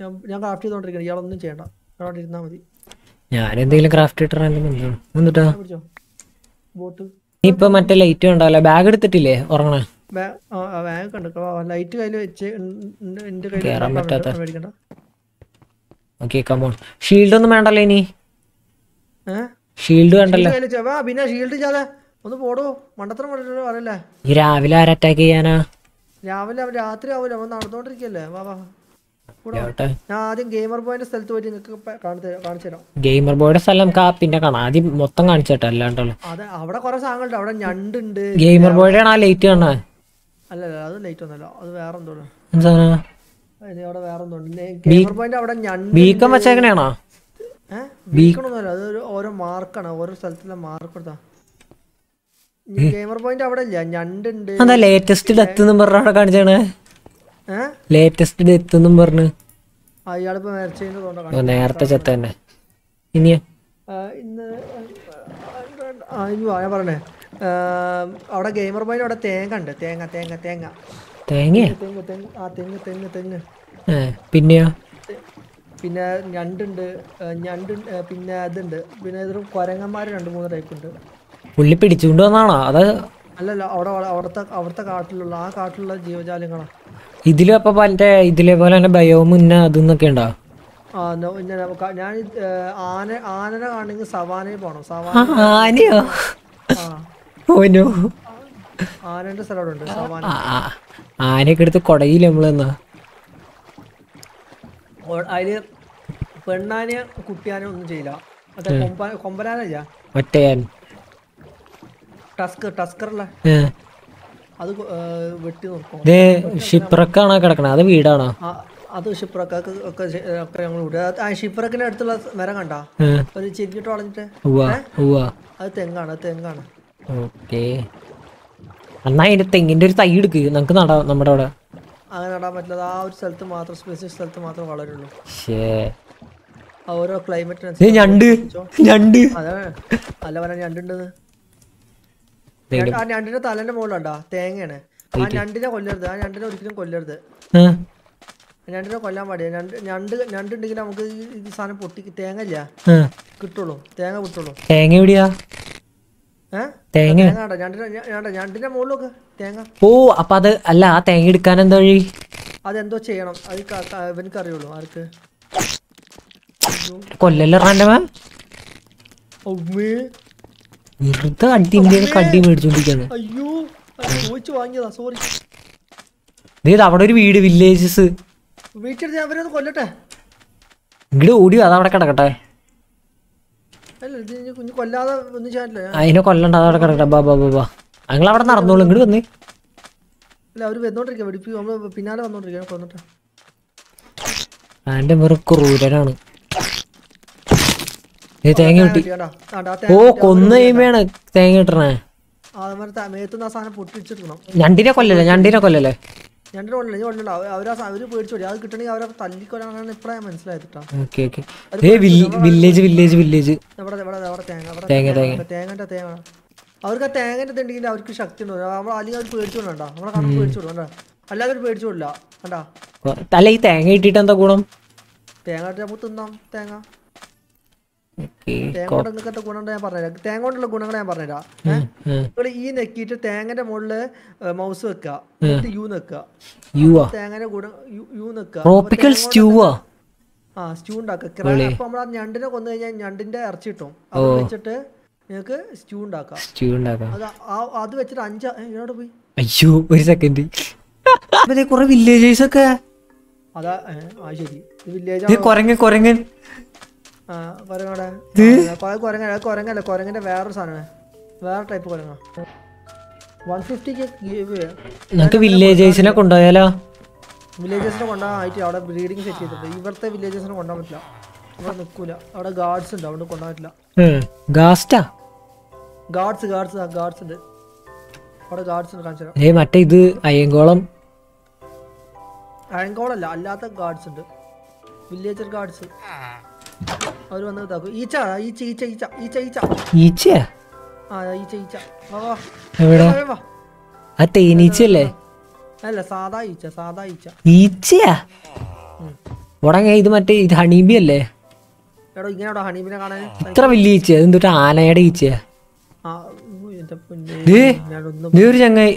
ഞാൻ ഞാൻ ക്രാഫ്റ്റ് ചെയ്തോണ്ടിരിക്കണം ഇയാളൊന്നും ചെയ്യണ്ട അവിടെ ഇരുന്നാ മതി ഞാൻ എന്തെങ്കിലും ക്രാഫ്റ്റ് ഇട്ടാലും എന്നിട്ടാ പിടിച്ചോ ബോട്ട് നീ ഇപ്പൊ മറ്റേ ലൈറ്റ് ഉണ്ടല്ലോ ബാഗ് എടുത്തിട്ടില്ലേ ഉറങ്ങണ ബാഗ് കണ്ടോ ലൈറ്റ് കയ്യിൽ വെച്ച് എന്റെ കേറാൻ കയ്യിൽ പറ്റാത്ത. മേടിക്കണ്ട ഓക്കെ കമോൺ ഷീൽഡ് ഒന്നും വേണ്ടല്ലോ ഇനി ഏഹ് ഷീൽഡ് വേണ്ടല്ലോ കയ്യിൽ വെച്ച് വാ പിന്നെ ഷീൽഡ് ചെയ്യാതെ ഒന്ന് പോടോ മണ്ടത്തരം പറഞ്ഞിട്ട് പറയല്ലേ ഈ രാവിലെ ആര് അറ്റാക്ക് ചെയ്യാനാ രാവിലെ അവൻ രാത്രി ആവില്ല അവൻ നടന്നുകൊണ്ടിരിക്കല്ലേ വാ വാ കൂടെ വാ. ആവട്ടെ ഞാൻ ആദ്യം ഗെയിമർ ബോയിന്റെ സ്ഥലത്ത് പോയിട്ട് നിങ്ങൾക്ക് കാണിച്ചു തരാം ഗെയിമർ ബോയുടെ സ്ഥലം നമുക്ക് ആ പിന്നെ കാണാം ആദ്യം മൊത്തം കാണിച്ചേട്ടാ അല്ലാണ്ടല്ലോ അതെ അവിടെ കുറെ സാധനങ്ങളുണ്ട് അവിടെ ഞണ്ടുണ്ട് ഗെയിമർ ബോയുടെ ആ ലൈറ്റ് കാണാ അല്ല അല്ല അത് ലൈറ്റ് ഒന്നല്ല അത് വേറെ എന്തോ എന്താ അവിടെ വേറെ എന്തോ ഗെയിമർ ബോയിന്റെ അവിടെ ഞണ്ട് ബീക്കം വെച്ചേക്കണേണോ ഏഹ് ബീക്കണൊന്നുമല്ല അത് ഒരു ഓരോ മാർക്കാണ് ഓരോ സ്ഥലത്തുള്ള മാർക്ക് എടുത്താ ഗെയിമർ പോയിന്റ് അവിടെ ഇല്ല ഞണ്ടുണ്ട് എന്താ ലേറ്റസ്റ്റ് ഡെത്ത് എന്നും പറഞ്ഞ അവിടെ കാണിച്ചേണേ ഏഹ് ലേറ്റസ്റ്റ് ഡെത്ത് എന്നും പറഞ്ഞ് അയാളിപ്പോ മരിച്ചതിന്റെ തോന്നുന്നു ഓ, നേരത്തെ ചത്ത തന്നെ ഇനി ഇന്ന് ആ ഇനി വാ, ഞാൻ പറഞ്ഞേ ആ, അവിടെ ഗെയിമർ പോയിന്റ് അവിടെ തേങ്ങ ഉണ്ട് തേങ്ങ തേങ്ങ തേങ്ങ തേങ്ങ തെങ്ങ് തെങ്ങ് ആ തെങ്ങ് തെങ്ങ് തെങ്ങ് ഏ പിന്നെയോ പിന്നെ ഞണ്ടുണ്ട് ആ, ഞണ്ട് പിന്നെ ഇതുണ്ട് പിന്നെ ഇതൊരു കുരങ്ങന്മാർ രണ്ട് മൂന്ന് ടൈപ്പ് ഉണ്ട് പുള്ളി പിടിച്ചുകൊണ്ട് വന്നാണോ അത് അല്ലല്ല അവിടെ അവിടുത്തെ അവിടുത്തെ കാട്ടിലുള്ള ആ കാട്ടിലുള്ള ജീവജാലങ്ങളാ ഇതിലും അപ്പൊ മറ്റേ ഇതിലെ പോലെ തന്നെ ബയോമുന്ന അതെന്നൊക്കെ ഉണ്ടോ ആ നോ- ഇന്ന നമുക്ക് ഞാൻ ഏ, ആന ആനനെ കാണണമെങ്കിൽ സവാനയിൽ പോകണം സവാന ആ, ആനയോ ആ ഓനോ ആനന്റെ സ്ഥലം അവിടെ ഉണ്ട് സവാന ആ, ആ. ആനയൊക്കെ എടുത്ത് കൊടയില്ല നമ്മളെന്നാ ഓ- അതില് പെണ്ണാനെ കുട്ടിയാനെ ഒന്നും ചെയ്യില്ല മറ്റേ കൊമ്പ കൊമ്പനാനല്ല ഒറ്റയാൻ ടസ്കർ ടസ്കറുള്ള ഏ. അത് കൊ- ഏ, വെട്ടി നോക്കും ഇത് ഷിപ്രക്കാണോ കിടക്കണേ അത് വീടാണോ ആ അത് ഷിപ്രക്ക് ഒക്കെ ശ- ഒക്കെ ഞങ്ങൾ വിടുക ആ ഷിപ്രക്കിന്റെ അടുത്തുള്ള മരം കണ്ട ഏ. ഒരു ചെരിഞ്ഞിട്ട് വളഞ്ഞിട്ട് ഉവ്വ ഉവ്വ അത് തെങ്ങാണ് അത് തെങ്ങാണ് ഓക്കെ എന്നാ അതിന്റെ തെങ്ങിന്റെ ഒരു തൈ എടുക്ക് നമുക്ക് നടാം നമ്മുടെ അവിടെ അങ്ങനെ നടാൻ പറ്റില്ല ആ ഒരു സ്ഥലത്ത് മാത്രം സ്പെസിഫിക് സ്ഥലത്ത് മാത്രം വളരുള്ളൂ ശേ ആ ഓരോ ഇത് ക്ലൈമറ്റിനനുസരിച്ച് ഞണ്ട് ഞണ്ട് അതാണ് അല്ല പറയാൻ ഞണ്ടുണ്ടെന്ന് ദേ ഞണ്ട്- ആ ഞണ്ടിന്റെ തലേന്റെ മുകളിലുണ്ടാ തേങ്ങയാണ് ആ ഞണ്ടിനെ കൊല്ലരുത് ആ ഞണ്ടിനെ ഒരിക്കലും കൊല്ലരുത് ഏ. ഞണ്ടിനെ കൊല്ലാൻ പാടില്ല ഞണ്ട് ഞണ്ട് ഞണ്ടുണ്ടെങ്കിൽ നമുക്ക് ഈ ഈ സാധനം പൊട്ടി തേങ്ങ ഇല്ല ഏ. കിട്ടുള്ളൂ തേങ്ങ കിട്ടുള്ളൂ തേങ്ങ എവിടെയാ ഏഹ് തേങ്ങ തേങ്ങ കണ്ടോ ഞണ്ടിന്റെ ഞ- ഞണ്ട- ഞണ്ടിന്റെ മുകളിലൊക്കെ തേങ്ങ ഓ അപ്പൊ അത് അല്ല ആ തേങ്ങ എടുക്കാൻ എന്താ വഴി അതെന്തോ ചെയ്യണം അത് ക- ക- ഇവനിക്ക് അറിയുള്ളൂ ആർക്ക് കൊല്ലല്ല റാൻഡമ ഉമ്മേ. വെറുതെ അടിന്റെ കടി മേടിച്ചോണ്ടിരിക്കാണ് അയ്യോ അത് ചോദിച്ചു വാങ്ങിയതാ സോറി ഇത് അവിടെ ഒരു വീട് വില്ലേജസ് വീട്ടിൽ അവരൊന്ന് കൊല്ലട്ടെ ഇങ്ങോട്ട് ഓടി വാ, അത് അവിടെ കിടക്കട്ടെ അല്ല ഇത് ഇനി കുഞ്ഞ് കൊല്ലാതെ ഒന്നും ചെയ്യാനില്ല അതിനെ കൊല്ലണ്ട അത് അവിടെ കിടക്കട്ടെ ബാ ബാ ബാ ബാ ഞങ്ങൾ അവിടെ നടന്നോളൂ ഇങ്ങോട്ട് വന്നേ അല്ല അവര് വന്നോണ്ടിരിക്കുക വെടിപ്പി നമ്മള് പിന്നാലെ വന്നോണ്ടിരിക്കുക കൊന്നിട്ട് അതിന്റെ വെറും ക്രൂരനാണ് ഇത് തേങ്ങ കിട്ടി കേട്ടാ ആണ്ടാ, ആ ഓ തേങ്ങ കൊന്നു കഴിയുമ്പോഴാണ് തേങ്ങ കിട്ടണേ ആ മരത്തെ മേത്തുനിന്ന് ആ സാധനം പൊട്ടിച്ചിടണം ഞണ്ടിനെ കൊല്ലല്ലേ ഞണ്ടിനെ കൊല്ലല്ലേ രണ്ടു കൊല്ലം ഇനി കൊല്ലണ്ട അവരാ അവര് പേടിച്ചോടി അത് കിട്ടണമെങ്കിൽ അവരെ തല്ലിക്കൊല്ലാനാണ് ഇപ്പഴാ മനസ്സിലായത് കേട്ടോ okay okay a village village village എവിടെ എവിടെ എവിടെ തേങ്ങ എവിടെ തേങ്ങ, തേങ്ങ തേങ്ങന്റെ തേങ്ങ അവർക്ക് ആ തേങ്ങന്റെ ഇതുണ്ടെങ്കിൽ അവർക്ക് ശക്തി ഉണ്ട് നമ്മൾ അല്ലെങ്കിൽ അവർ പേടിച്ചോണ്ടാ നമ്മളെ കണ്ണ് പേടിച്ചോടും അല്ലാതെ അവർ പേടിച്ചോടില്ല കണ്ടാ അല്ല ഈ തേങ്ങ കിട്ടിയിട്ട് എന്താ ഗുണം തേങ്ങ ഇട്ട് നമുക്ക് തിന്നാം തേങ്ങ ഓക്കെ തേങ്ങ കൊണ്ട് നിങ്ങൾക്ക് ഗുണം ഞാൻ പറഞ്ഞുതരാം തേങ്ങ കൊണ്ടുള്ള ഗുണങ്ങൾ ഞാൻ പറഞ്ഞുതരാം നിങ്ങൾ ഈ നെക്കിയിട്ട് തേങ്ങന്റെ മുകളില് മൗസ് വെക്കുക എന്നിട്ട് യു വെക്കുക യുവാ തേങ്ങന്റെ ഗുണം യു യു വെക്കുക ട്രോപ്പിക്കൽ സ്റ്റൂവാ ആ സ്റ്റൂ ഉണ്ടാക്കുക അപ്പൊ നമ്മൾ ആ ഞണ്ടിനെ കൊന്നു കഴിഞ്ഞാൽ ഞണ്ടിന്റെ ഇറച്ചി കിട്ടും അത് വെച്ചിട്ട് നിങ്ങൾക്ക് സ്റ്റൂ ഉണ്ടാക്കാം സ്റ്റൂ ഉണ്ടാക്കാം അത് ആ അത് വെച്ചിട്ട് അഞ്ച് എന്നോട് പോയി അയ്യോ ഒരു സെക്കൻഡ് അതെ കുറെ വില്ലേജേഴ്സ് ഒക്കെ അതാ ഏ, ആ ശരി വില്ലേജ് ഇത് കൊരങ്ങൻ കൊരങ്ങൻ ആ കൊരങ്ങടെ കൊരങ്ങ അത് കൊരങ്ങല്ല കൊരങ്ങന്റെ വേറൊരു സാധനമാണ് വേറെ ടൈപ്പ് കൊരങ്ങ വൺ ഫിഫ്റ്റിക്ക് നമുക്ക് വില്ലേജേഴ്സിനെ കൊണ്ടുപോയാലോ വില്ലേജസിനെ കൊണ്ടുപോകാൻ ആയിട്ട് അവിടെ ബ്രീഡിങ് സെറ്റ് ചെയ്തിട്ടുണ്ട് ഇവിടുത്തെ വില്ലേജസിനെ കൊണ്ടുപോകാൻ പറ്റില്ല അവിടെ നിൽക്കൂല അവിടെ ഗാർഡ്സ് ഉണ്ട് അവിടെ കൊണ്ടുപോകാൻ പറ്റില്ല ഗാസ്റ്റാ ഗാർഡ്സ് ഗാർഡ്സ് ഗാർഡ്സ് ഉണ്ട് അവിടെ ഗാർഡ്സ് ഉണ്ട് കാണിച്ചു തരാം ഏ മറ്റേ ഇത് അയ്യങ്കോളം അഴങ്കോളല്ല അല്ലാത്ത ഗാർഡ്സ് ഉണ്ട് വില്ലേജർ ഗാർഡ്സ് അവർ വന്ന് ഇതാക്കും ഈച്ച ഈച്ച ഈച്ച ഈച്ച ഈച്ച ഈച്ച ഈച്ചയാ ആ ഈച്ച ഈച്ച വാ വാ എവിടെ വാ, വാ. ആ തേനീച്ചയല്ലേ അല്ല സാധാ ഈച്ച സാധാ ഈച്ച ഈച്ചയാ ഉം. ഉടങ്ങ ഇത് മറ്റേ ഇത് ഹണീബി അല്ലേ എടോ ഇങ്ങനെ ഹണീബിനെ കാണാൻ ഇത്ര വലിയ ഈച്ച എന്തൊട്ട് ആനയുടെ ഈച്ചയാ ആ ഉം, എന്റെ പൊന്നേ ദേ. ഞാനൊന്നും നീ ഒരു ചങ്ങായി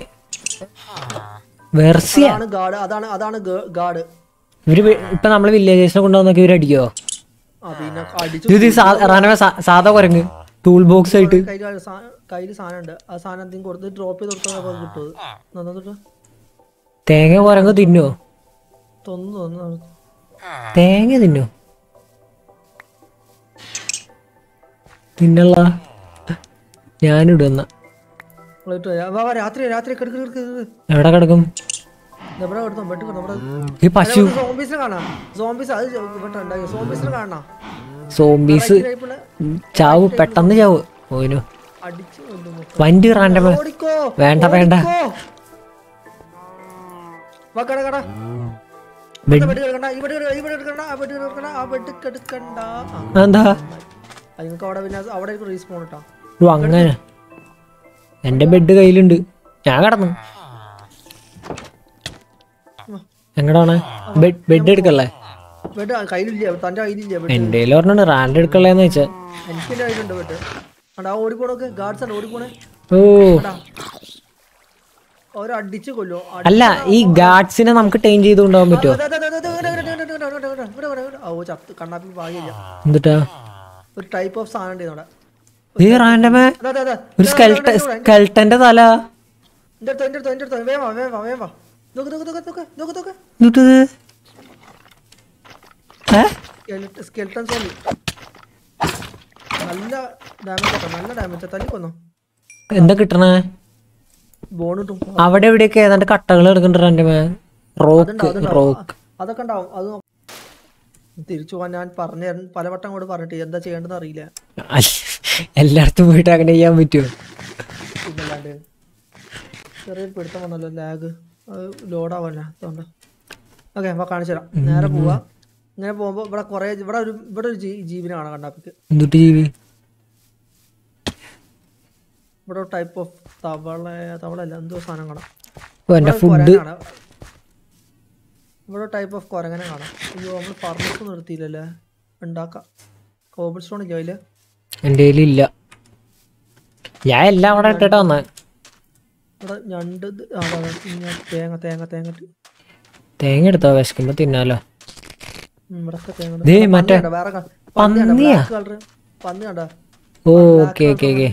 വെർസിയ അതാണ് ഗാർഡ് അതാണ് അതാണ് ഗാർഡ് ഇവര് വി- ഇപ്പൊ നമ്മള് വില്ലേജേഴ്സിനെ കൊണ്ടുവന്നൊക്കെ ഇവര് അടിക്കോ ആ പിന്നെ അടിച്ചു ഇത് സാ- റാനവ സാ- സാധാ കുരങ്ങ് ടൂൾ ബോക്സ് ആയിട്ട് കയ്യിൽ കയ്യിൽ സാധനം ഉണ്ട് ആ സാധനം എന്തെങ്കിലും കൊടുത്ത് ഡ്രോപ്പ് ചെയ്ത് കൊടുത്താൽ കിട്ടും നന്നിട്ട് തേങ്ങ കുരങ്ങ് തിന്നോ തൊന്നു തൊന്നു തേങ്ങ തിന്നോ തിന്നല്ല ഞാനിടും എന്നാ രാത്രി രാത്രി കിടക്ക് കിടക്ക് കിടക്ക്. എവിടെ കിടക്കും ഇവിടെ എടുത്തോ ബെഡ് കിടന്നോ ഇവിടെ ഈ പശു സോംബീസിനെ കാണാം സോംബീസ് അത് ഇവിടെ ഉണ്ടായി സോംബീസിനെ കാണാം സോംബീസ് ടൈപ്പുള്ള ചാവ് പെട്ടെന്ന് ചാവ് ഓനു അടിച്ചു കൊല്ലുന്നു. വണ്ടി റാൻഡമ ഓടിക്കോ വേണ്ട, വേണ്ട. ഓടിക്കോ. വാ, കട, കട. ബെഡ് ഇവിടെ ബെഡ് കിടക്കണ്ട, ഈ ബെഡ് കിടക്കണ്ട, ഈ ബെഡ് കിടക്കണ്ട, ആ ബെഡ് കിടക്കണ്ട, ആ ബെഡ് കിടക്കണ്ട. ആ, എന്താ അത് നിങ്ങൾക്ക് അവിടെ പിന്നെ അവിടെ റീസ്പോൺ ഇട്ടാ ഓ അങ്ങനെ എന്റെ ബെഡ് കയ്യിലുണ്ട് ഞാൻ കിടന്നു എങ്ങടാണ് ബെഡ് ബെഡ് എടുക്കല്ലേ ബെഡ് കയ്യിലില്ല തന്റെ കയ്യിലില്ല ബെഡ് എന്റെ കയ്യിൽ പറഞ്ഞിട്ട് റാൻഡ് എടുക്കല്ലേന്ന് വെച്ചാ എനിക്ക് എന്റെ കയ്യിലുണ്ട് ബെഡ് അടാ ഓടിപ്പോണൊക്കെ ഗാർഡ്സ് ആണ് ഓടിപ്പോണേ ഓ എടാ ഓരോ അടിച്ച് കൊല്ലോ അല്ല ഈ ഗാർഡ്സിനെ നമുക്ക് ടൈം ചെയ്ത് കൊണ്ടുപോകാൻ പറ്റുമോ ഓ ചത്ത് കണ്ണാപ്പി ഭാഗ്യമില്ല എന്നിട്ടാ ഒരു ടൈപ്പ് ഓഫ് സാധനം ഉണ്ട് ഇവിടെ ഈ റാൻഡമേ അതെ അതെ അതെ ഒരു സ്കെൽട്ട സ്കെൽട്ടന്റെ തല എന്റെ അടുത്ത് എന്റെ അടുത്ത് എന്റെ അടുത്ത് വേവാ വേവാ വേവാ നോക്ക് നോക്ക് നോക്ക് നോക്ക് നോക്ക് നോക്ക് എന്നിട്ടത് ഏ സ്കെൽട്ടൺ സോണി നല്ല ഡാമേജ് ആട്ടോ നല്ല ഡാമേജ് തല്ലി കൊന്നോ എന്താ കിട്ടണേ ബോൺ കിട്ടും അവിടെ എവിടെയൊക്കെ ഏതാണ്ട് കട്ടകൾ എടുക്കണ്ട റാൻഡമേ റോക്ക് റോക്ക് അതൊക്കെ ഉണ്ടാവും അത് നോ- തിരിച്ചു പോകാൻ ഞാൻ പറഞ്ഞു പലവട്ടം കൂടെ പറഞ്ഞിട്ട് എന്താ ചെയ്യേണ്ടതെന്ന് അറിയില്ല എല്ലായിടത്തും പോയിട്ട് അങ്ങനെ ചെയ്യാൻ പറ്റുമോ പിന്നല്ലാണ്ട് ചെറിയൊരു പിടുത്തം വന്നല്ലോ ലാഗ് അത് ലോഡാവല്ല അതുകൊണ്ട് ഓക്കെ അപ്പോൾ കാണിച്ചു തരാം നേരെ പോവാ ഇങ്ങനെ പോകുമ്പോൾ ഇവിടെ കുറേ ഇവിടെ ഒരു ഇവിടെ ഒരു ജീ- ജീവനെ കാണാം കണ്ണാപ്പിക്ക് എന്നിട്ട് ജീവി ഇവിടെ ഒരു ടൈപ്പ് ഓഫ് തവള തവളല്ല എന്തോ സാധനം കാണാം ഓ എന്റെ ഇവിടെ ഫുഡ് കുരങ്ങനാണ്. ഇവിടെ ടൈപ്പ് ഓഫ് കുരങ്ങനെ കാണാം അയ്യോ നമ്മൾ ഫർണിസ് നിർത്തിയില്ലല്ലേ ഉണ്ടാക്കാം കോബിൾ സ്റ്റോൺ ഇല്ല അതില് എൻ്റെ ഇല്ല ഞാൻ എല്ലാം അവിടെ ഇട്ടിട്ടാ വന്നേ ഇവിടെ ഞണ്ട് ഇത് ആ, അതാ, അതാ, ഇങ്ങനെ തേങ്ങ തേങ്ങ തേങ്ങ ഇട്ട്. തേങ്ങ എടുത്തോ വിശക്കുമ്പോ തിന്നാലോ ഉം, ഇവിടൊക്കെ തേങ്ങ ദേ, ഇട്ട്. മറ്റേ പന്നി കണ്ടോ? വേറെ ക- പന്നി കണ്ടോ? പന്നിയാ? black colour. പന്നി കണ്ടോ ഓ ഓക്കെ ഓക്കെ ഓക്കെ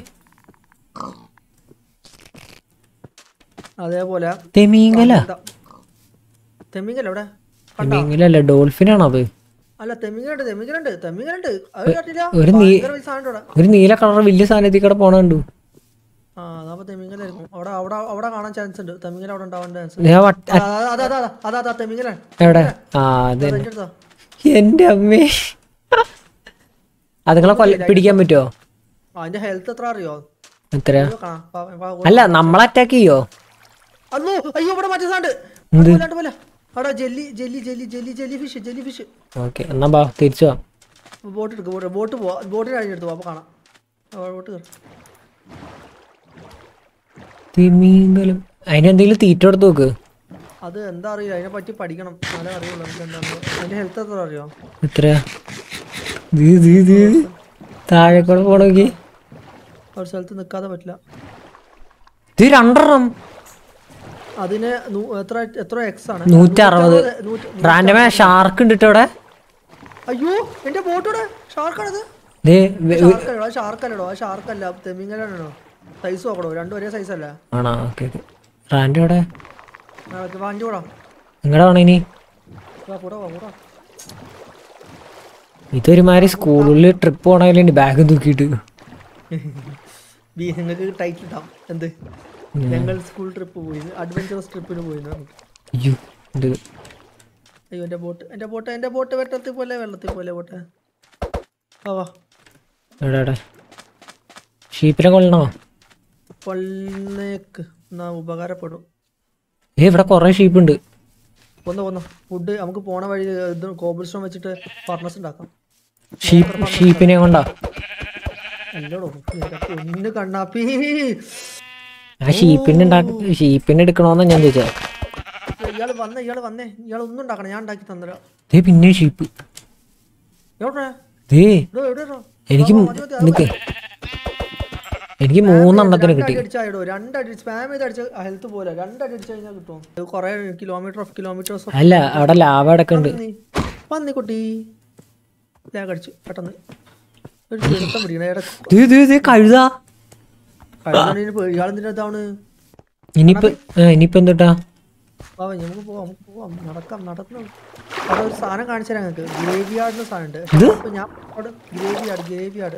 അതേപോലെ തെമീങ്കല തെമ്മിങ്ങല്ല ഇവിടെ കണ്ടോ തെമീങ്കലല്ല ഡോൾഫിനാണോ അത് അല്ല തെമ്മിങ്ങലുണ്ട് തെമ്മിങ്ങലുണ്ട് തെമ്മിങ്ങലുണ്ട് അത് കണ്ടില്ല ഒരു നീ- ഭയങ്കര വലിയ സാധനം ഉണ്ട് ഇവിടെ ഒരു നീല കളർ വലിയ സാധനത്തിൽ കൂടെ പോണ കണ്ടു ആ അതപ്പോ തെമ്മിങ്ങലായിരിക്കും അവിടെ അവിടെ അവിടെ കാണാൻ ചാൻസ് ഉണ്ട് തെമ്മിങ്ങൽ അവിടെ ഉണ്ടാവാൻ ചാൻസ് ഞാൻ വട്ട അതാ അതാ അതാ അതാ അതാ തെമ്മിങ്ങലാണ് എവിടെ ആ അത് തന്നെ എന്റെ അടുത്താ എന്റെ അമ്മേ അതുങ്ങളെ കൊല്ല പിടിക്കാൻ പറ്റുമോ ആ, അതിന്റെ ഹെൽത്ത് എത്ര അറിയോ എത്ര ഇത് കാണാം. വാ, വാ, വാ. അല്ല നമ്മളെ അറ്റാക്ക് ചെയ്യോ അല്ലോ അയ്യോ ഇവിടെ മറ്റേ സാണ്ട് എന്ത്? പോലെ അവിടെ jelly jelly jelly jelly jellyfish jellyfish okay എന്നാ ബാ തിരിച്ചു വാ ബോട്ട് എടുക്കുക ബോട്ട് ബോട്ട് പോവാ ബോട്ടിൽ കഴിഞ്ഞെടുത്ത് പോവാ അപ്പൊ കാണാം ആ, ബോട്ട് കയറി തിമീങ്കലം അതിനെന്തെങ്കിലും തീറ്റ എടുത്ത് നോക്ക് അത് എന്താ അറിയില്ല അതിനെ പറ്റി പഠിക്കണം എന്നാലേ അറിയുള്ളൂ നമുക്ക് എന്താണെന്ന് അതിന്റെ ഹെൽത്ത് എത്ര അറിയോ എത്ര ദീ, ദീ, ദീ. താഴെ കൂടെ പോണോക്കി ഒരു സ്ഥലത്ത് നിൽക്കാതെ പറ്റില്ല ഇത് രണ്ടെണ്ണം അതിന് നൂ- എത്ര എത്ര എക്സ് ആണ് നൂറ്റി അറുപത് നൂറ്റി- റാൻഡമേ ഷാർക്ക് ഉണ്ട് ട്ടോ ഇവിടെ അയ്യോ എന്റെ ബോട്ടോടെ ഷാർക്കാണത് ദേ വെ- ഷാർക്കല്ലോ അത് ഷാർക്കല്ലടോ അത് ഷാർക്കല്ല തെമ്മിങ്ങലാണോ സൈസ് നോക്കണോ രണ്ടും ഒരേ സൈസ് അല്ല ആണോ ഓക്കെ ഓക്കെ റാൻഡ് എവിടെ വണ്ടി കൂടാ നിങ്ങളുടെ വേണം ഇനി വാ, കൂടാ വാ, കൂടാ ഇതൊരുമാതിരി സ്കൂളിൽ ട്രിപ്പ് പോകണമെങ്കിൽ ബാഗ് തൂക്കിയിട്ട് ബി നിങ്ങൾക്ക് ടൈറ്റിൽ ഇട്ടാം എന്ത് ഞങ്ങൾ സ്കൂൾ ട്രിപ്പ് പോയി അഡ്വഞ്ചറസ് ട്രിപ്പിന് പോയിന്ന് അയ്യോ ഇത് അയ്യോ എൻ്റെ ബോട്ട് എൻ്റെ ബോട്ട് എൻ്റെ ബോട്ട് വെള്ളത്തിൽ പോലെ വെള്ളത്തിൽ പോലെ ബോട്ട് വാ വാ എവിടെ എവിടെ ഷീപ്പിനെ കൊല്ലണോ കൊള്ളേക്ക് എന്നാ ഉപകാരപ്പെടും ഏ ഇവിടെ കുറേ ഷീപ്പ് ഉണ്ട് കൊന്ന കൊന്ന ഫുഡ് നമുക്ക് പോണ വഴി ഇത് കോബിൾ സ്റ്റോൺ വെച്ചിട്ട് ഫർണസ് ഉണ്ടാക്കാം ഷീപ്പ് ഷീപ്പിനെ കൊണ്ടാ അല്ലോടോ എൻ്റെ പൊന്ന് കണ്ണാപ്പി ആ ഷീപ്പിനെ ഉണ്ടാക്ക ഷീപ്പിനെ എടുക്കണോന്നാ ഞാൻ ചോദിച്ചത് ഇയാള് വന്നേ ഇയാള് വന്നേ ഇയാൾ ഒന്നും ഉണ്ടാക്കണം ഞാൻ ഉണ്ടാക്കി തന്നരാ ദേ പിന്നെ ഷീപ്പ് എവിടെ ദേ എടോ, എവിടെ എടോ? എനിക്ക് ആ, മതി, മതി, അത് നിക്ക് എനിക്ക് മൂന്നെണ്ണത്തിന് കിട്ടി രണ്ടടി അടിച്ചായിടോ രണ്ടടി സ്പാം ചെയ്ത് അടിച്ച ഹെൽത്ത് പോലെ രണ്ടടി അടിച്ചു കഴിഞ്ഞാൽ കിട്ടും ഇത് കുറെ കിലോമീറ്റർ ഓഫ് കിലോമീറ്റേഴ്സ് ഓഫ് അല്ല അവിടെ ലാവ അടക്കുന്നുണ്ട് പന്നി പന്നിക്കുട്ടി ലാഗ് അടിച്ചു പെട്ടെന്ന് ഒരു പിടുത്തം പിടിക്കണ ഇടക്ക് ദേ ദേ ദേ കഴുതാ കഴിഞ്ഞ ഇയാളെന്തിനകത്താണ് ഇനിയിപ്പോ ആ, ഇനിയിപ്പോ എന്തുട്ടാ പോവാം നമുക്ക് പോവാം നമുക്ക് പോവാം നടക്കാം നടക്കണം അവിടെ ഒരു സാധനം കാണിച്ചു തരാം ഞങ്ങൾക്ക് ഗ്രേവി യാർഡിന് സാധനം ഉണ്ട് ഇത്? അപ്പൊ ഞാൻ അവിടെ ഗ്രേവി യാർഡ് ഗ്രേവി യാർഡ്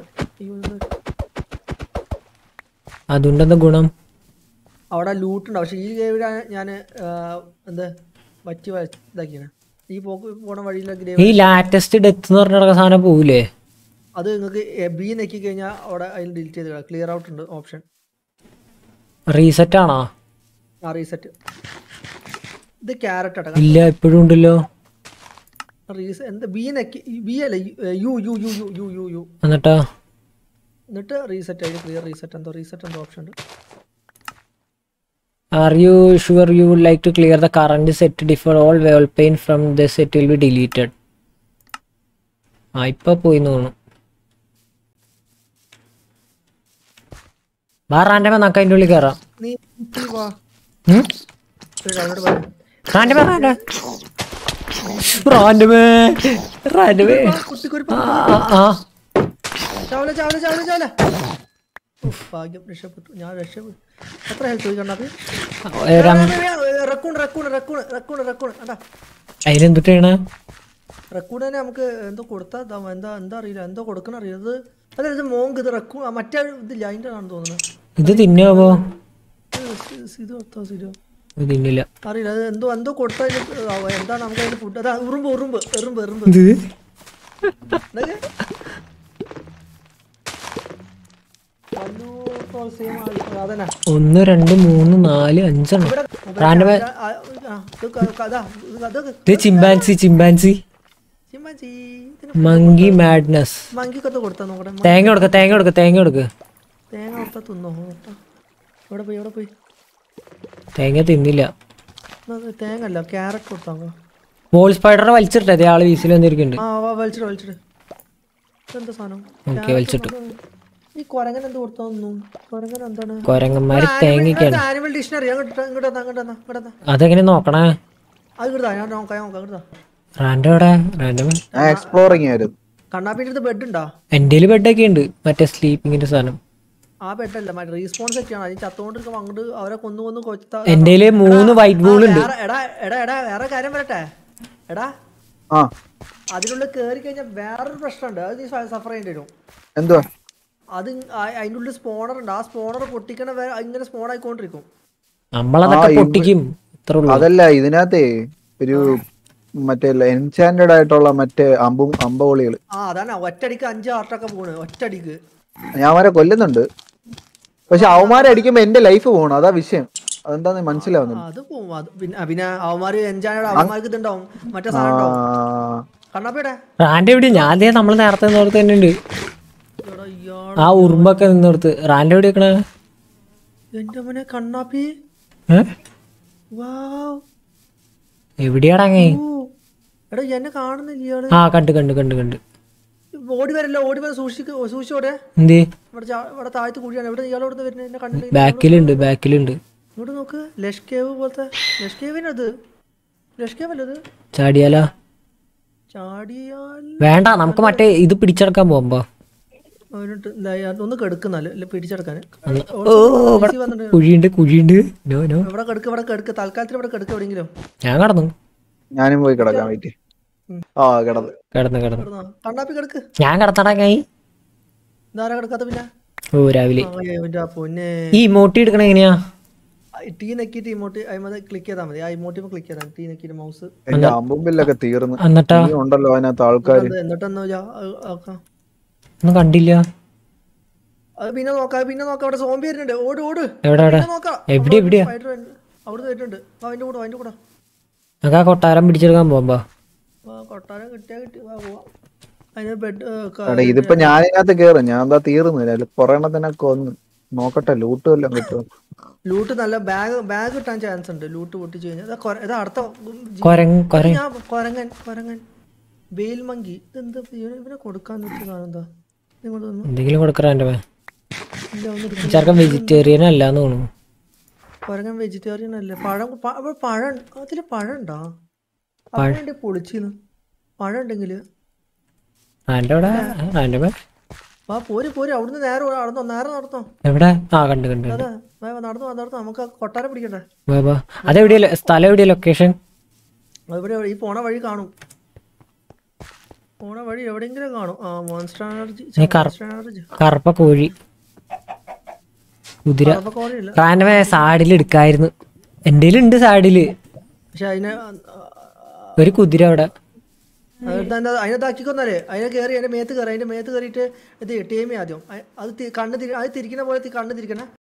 അതുകൊണ്ടെന്താ ഗുണം അവിടെ ലൂട്ട് ഉണ്ട് പക്ഷെ ഈ ഗ്രേവി ഞാൻ എന്താ വറ്റി വ- ഇതാക്കിയാണ് ഈ പോക്ക് പോണ വഴിയിലെ ഗ്രേവി ഈ ലാറ്റസ്റ്റ് ഡെത്ത് എന്ന് പറഞ്ഞ നടക്കുന്ന സാധനം പോകൂലേ അത് നിങ്ങൾക്ക് ബി നെക്കി കഴിഞ്ഞാൽ അവിടെ അതിൽ ഡിലീറ്റ് ചെയ്ത് ക്ലിയർ ഔട്ട് ഉണ്ട് ഓപ്ഷൻ റീസെറ്റ് ആണോ ആ റീസെറ്റ് ഇത് ക്യാരറ്റ് അടക്കം ഇല്ല ഇപ്പോഴും ഉണ്ടല്ലോ റീസ എന്താ ബി നെക്കി ബി അല്ല U U U U U U U എന്നിട്ടാ എന്നിട്ട് റീസെറ്റ് അതിൽ ക്ലിയർ റീസെറ്റ് എന്തോ റീസെറ്റ് എന്തോ ഓപ്ഷൻ ഉണ്ട് are you sure you would like to clear the current set differ all world pain from the set will be deleted ആ ഇപ്പൊ പോയി തോന്നുന്നു വാറാൻ്റെ നമുക്ക് അതിൻ്റെ ഉള്ളിൽ കയറാം നീ നീ വാ ഉം? ഒരു അവനോട് പറ. റാൻഡമേ റാൻഡ റാൻഡമേ റാൻഡമേ ആ, കുത്തിക്കൊരു ആ ആ, ആ ചാവല ചാവല ചാവല ചാവല ഉഫ്, ഭാഗ്യം രക്ഷപ്പെട്ടു ഞാൻ രക്ഷപ്പെട്ടു എത്ര ഹെൽത്ത് പോയി കണ്ണാപ്പി ഏ, രം- raccoon raccoon raccoon raccoon raccoon അണ്ടാ അതിലെന്തുട്ട് ചെയ്യണ റക്കൂണിനെ നമുക്ക് എന്തോ കൊടുത്താ ദാ എന്താ എന്താ അറിയില്ല എന്തോ കൊടുക്കണ അറിയില്ല ഇത് അതായത് മോങ്ക് ഇത് റക്കൂ ആ, മറ്റേ ഇതില്ല അതിൻ്റെ ആണെന്ന് തോന്നുന്നത് ഇത് തിന്നാവോ ഇത് സി- ഇത് കൊടുത്തോ സിരോ ഇത് തിന്നില്ല അറിയില്ല അത് എന്തോ എന്തോ കൊടുത്താൽ എന്താണ് നമുക്ക് അതിന്റെ ഫുഡ് അതാ ഉറുമ്പ് ഉറുമ്പ് എറുമ്പ് എറുമ്പ് ഇത് ഇതൊക്കെ? വല്ലൂ ഇപ്പോൾ same ആയി. അതന്നെ ഒന്ന് രണ്ട് മൂന്ന് നാല് അഞ്ചെണ്ണം ഇവിടെ റാൻഡമേ ആ, ആ, ഇത് ക- ക- അതാ, ഇത് അതൊക്കെ ഇത് ചിമ്പാൻസി ചിമ്പാൻസി ചിമ്മാച്ചി ഇതിന് മങ്കി മാഡ്നസ് മങ്കിക്കൊത്ത് കൊടുത്താ നോക്കട്ടെ മ- തേങ്ങ കൊടുക്ക തേങ്ങ കൊടുക്ക തേങ്ങ കൊടുക്ക തേങ്ങ കൊടുത്താ തിന്നോ നോക്കട്ടെ. എവിടെ പോയി എവിടെ പോയി തേങ്ങ തിന്നില്ല എന്നാ ഇത് തേങ്ങ അല്ല ക്യാരറ്റ് കൊടുത്താ മതി. ബോൾ സ്പൈഡറെ വലിച്ചിട്ടേ ആള് വീസിൽ വന്നിരിക്കുന്നുണ്ട് ആ വാ വലിച്ചിട്ട് വലിച്ചിട്ട് ഇതെന്താ സാധനം ഓക്കെ Carrot വലിച്ചിട്ടു കൊടുത്താ- ഈ കൊരങ്ങൻ എന്ത് കൊടുത്തു കൊരങ്ങൻ എന്താണ് കൊരങ്ങന്മാര് തേങ്ങയ്ക്കാണ് ആനിമൽ ഡിക്ഷണറി അങ്ങോട്ട് ഇങ്ങോട്ട് വന്നാ അങ്ങോട്ട് വന്നാ അങ്ങോട്ട് വന്നാ അതെങ്ങനെ നോക്കണേ അത് കിട്ടാ ഞാൻ നോക്കാം ഞാൻ നോക്കാം കിട്ടാ റാൻഡം എവിടെ റാൻഡം ഞാൻ എക്സ്പ്ലോറിങ് ആയിരുന്നു കണ്ണാപ്പിന്റെ അടുത്ത് ബെഡ് ഉണ്ടോ എൻ്റെ ബെഡൊക്കെ ഉണ്ട് മറ്റേ സ്ലീപ്പിങ്ങിന്റെ സാധനം ആ ബെഡല്ല മറ്റേ റീസ്പോൺസ് ഒക്കെയാണ് അതിന് ചത്തോണ്ടിരിക്കുമ്പോ അങ്ങോട്ട് അവരെ കൊന്നു കൊന്നു കൊത്ത എൻ്റെ മൂന്ന് വൈറ്റ് ബോൾ ഉണ്ട് വേറെ- എടാ എടാ എടാ വേറെ കാര്യം പറയട്ടെ എടാ ആ അതിനുള്ളിൽ കയറി കഴിഞ്ഞാൽ വേറൊരു പ്രശ്നമുണ്ട് അത് നീ സഫർ ചെയ്യേണ്ടി വരും എന്തുവാ അത് ആ- അതിൻ്റെ ഉള്ളിൽ സ്പോണർ ഉണ്ട് ആ സ്പോണർ പൊട്ടിക്കണ വരെ ഇങ്ങനെ സ്പോൺ ആയിക്കൊണ്ടിരിക്കും നമ്മളതൊക്കെ ആ, ഇവ- പൊട്ടിക്കും ഇത്ര ഉള്ളൂ അതല്ല ഇതിനകത്തേ ഒരു മറ്റേ എൻചാൻഡഡ് ആയിട്ടുള്ള മറ്റേ അമ്പും അമ്പവളികൾ ആ അതാണ് ഒറ്റടിക്ക് അഞ്ച് ആർട്ടൊക്കെ പോണ് ഒറ്റടിക്ക് ഞാൻ അവരെ കൊല്ലുന്നുണ്ട് പക്ഷെ അവന്മാരെ അടിക്കുമ്പോ എന്റെ ലൈഫ് പോകണം അതാ വിഷയം അതെന്താന്ന് മനസ്സിലാവുന്നില്ല അത് പോവും അത് പിന്നെ ആ, പിന്നെ അവന്മാര് എൻജോയ് അവന്മാർക്ക് ഇതുണ്ടാവും മറ്റേ സാധനം ഉണ്ടാവും ആ, കണ്ണാപ്പിയുടെ റാൻഡ് എവിടെ ഞാൻ ദേ നമ്മൾ നേരത്തെ നിന്നോടത്ത് തന്നെ ഉണ്ട് എടാ ഇയാൾ ആ ഉറുമ്പൊക്കെ നിന്നോടത്ത് റാൻഡ് എവിടെ വെക്കണേ എന്റെ മോനെ കണ്ണാപ്പി ഏ? വാവ് എവിടെയാടാ അങ്ങേ ഊ. എടാ എന്നെ കാണുന്നില്ല ഇയാള് ആ കണ്ട് കണ്ട് കണ്ട് കണ്ട് ഓടി വരല്ലോ ഓടി വരെ സൂക്ഷിക്ക് സൂക്ഷിച്ചോടെ എന്തേ ഇവിടെ ചാ- ഇവിടെ താഴത്ത് കുഴിയാണ് ഇവിടെ ഇയാൾ ഇവിടെ വരുന്നത് എന്നെ കണ്ടില്ല ബാക്കിലുണ്ട് ബാക്കിലുണ്ട് ഇങ്ങോട്ട് നോക്ക് ലഷ് കേവ് പോലത്തെ ലഷ് കേവിനത് ലഷ് കേവ് അല്ലത് ചാടിയാലോ ചാടിയാൽ വേണ്ട നമുക്ക് മറ്റേ ഇത് പിടിച്ചെടുക്കാൻ പോകുമ്പോ അവനിട്ട് ഇല്ല, ഒന്ന് കെടുക്കുന്നല്ല പിടിച്ചെടുക്കാൻ ഓ ഇവിടെ വന്നിട്ട് കുഴിയുണ്ട് കുഴിയുണ്ട് നോ നോ ഇവിടെ കെടുക്ക് ഇവിടെ കെടുക്ക് തൽക്കാലത്തിൽ ഇവിടെ കെടുക്ക് എവിടെയെങ്കിലും ഞാൻ കടന്നു ഞാനും പോയി കിടക്കാൻ പറ്റി ആ കിടന്ന് കിടന്നു കിടന്നു കിടന്നോ? കണ്ണാപ്പി കെടുക്ക് ഞാൻ കിടത്തടങ്ങായി ഇതാരാ കിടക്കാത്ത പിന്നെ ഓ രാവിലെ ആ, ഇവന്റെ ആ പൊന്നെ ഈ ഇമോട്ടി എടുക്കണ എങ്ങനെയാ ടീ നെക്കിയിട്ട് ഇമോട്ട് അതിമത് ക്ലിക്ക് ചെയ്താൽ മതി ആ ഇമോട്ടിമ ക്ലിക്ക് ചെയ്താൽ ടീ നെക്കിയിട്ട് മൗസ് എന്റെ അമ്പും ബില്ലൊക്കെ തീർന്ന് എന്നിട്ടാ ഇനിയും ഉണ്ടല്ലോ അതിനകത്ത് ആൾക്കാര് എന്നിട്ടെന്നോ ആക്കാം ഒന്നും കണ്ടില്ല അത് പിന്നെ നോക്കാം അത് പിന്നെ നോക്കാം അവിടെ സോംബി വരുന്നുണ്ട് ഓട് ഓട് എവിടെ എവിടെ പിന്നെ നോക്കാം എവിടെ എവിടെയാ സ്പൈഡർ അവിടെ വരുന്നുണ്ട് വാ, അതിന്റെ കൂടെ വാ, അതിന്റെ കൂടെ നമുക്ക് ആ കൊട്ടാരം പിടിച്ചെടുക്കാൻ പോകുമ്പോ വാ, കൊട്ടാരം കിട്ടിയാ കിട്ടി വാ പോവാ അതിന് ബെഡ് എടാ ഇതിപ്പോ ഞാനിതിനകത്ത് കേറും ഞാൻ എന്താ തീർന്നില്ല കൊറേ എണ്ണത്തിനെ കൊന്ന് നോക്കട്ടെ ലൂട്ട് വല്ലതും കിട്ടും ലൂട്ട് നല്ല ബാഗ് ബാഗ് കിട്ടാൻ ചാൻസ് ഉണ്ട് ലൂട്ട് പൊട്ടിച്ച് കഴിഞ്ഞാൽ ഇതാ കൊര- ഇതാ അടുത്ത ഉം, ജി- കൊരങ് കൊര ഞാൻ കൊരങ്ങൻ കൊരങ്ങൻ വെയിൽ മങ്കി ഇതെന്താ ഇവന് ഇവനെ കൊടുക്കാൻ വെച്ച് കാണുന്നതാ ഇങ്ങോട്ട് വന്നു എന്തെങ്കിലും കൊടുക്കറ എൻ്റെ മേ ഇല്ല ഒന്ന് എടുക്കുന്നു ചെറുക്കൻ വെജിറ്റേറിയൻ അല്ലാന്ന് തോന്നുന്നു കൊരങ്ങൻ വെജിറ്റേറിയൻ അല്ലേ പഴം പ- അവിടെ പഴം അതില് പഴം ഉണ്ടോ പഴം പൊളിച്ചിന്ന് പഴം ഉണ്ടെങ്കില് ആൻ്റെ അവിടെ ആൻ്റെ മേ ആ പോര് പോര് അവിടുന്ന് നേരെ നടന്നോ നേരെ നടന്നോ എവിടെ ആ കണ്ട് കണ്ട് കണ്ട് അതെ വാ, വാ, നടന്നു വാ, നടന്നു വാ. നമുക്ക് ആ കൊട്ടാരം പിടിക്കണ്ടേ വാ, വാ. അതെവിടെയല്ലേ സ്ഥലം എവിടെയാ ലൊക്കേഷൻ ഇവിടെ ഈ പോണ വഴി കാണും പോണ വഴി എവിടെയെങ്കിലും കാണും ആ മോൺസ്റ്റർ എനർജി നീ കറ- മോൺസ്റ്റർ എനർജി കറുപ്പ കോഴി കുതിര അപ്പൊ കോഴയില്ല റാൻഡമേ സാഡിൽ എടുക്കായിരുന്നു എൻ്റെ ഉണ്ട് സാഡില് പക്ഷെ അതിനെ ഒരു കുതിര അവിടെ അതിനെ അതിനകത്താക്കിക്കൊന്നല്ലേ അതിനെ കയറി അതിന്റെ മേത്ത് കയറി അതിന്റെ മേത്ത് കയറിയിട്ട് ഇത് ടീമി ആദ്യം അ- അത് തി- കണ്ണ് തിരി അത് തിരിക്കുന്ന പോലെ തി- കണ്ണ് തിരിക്കണേ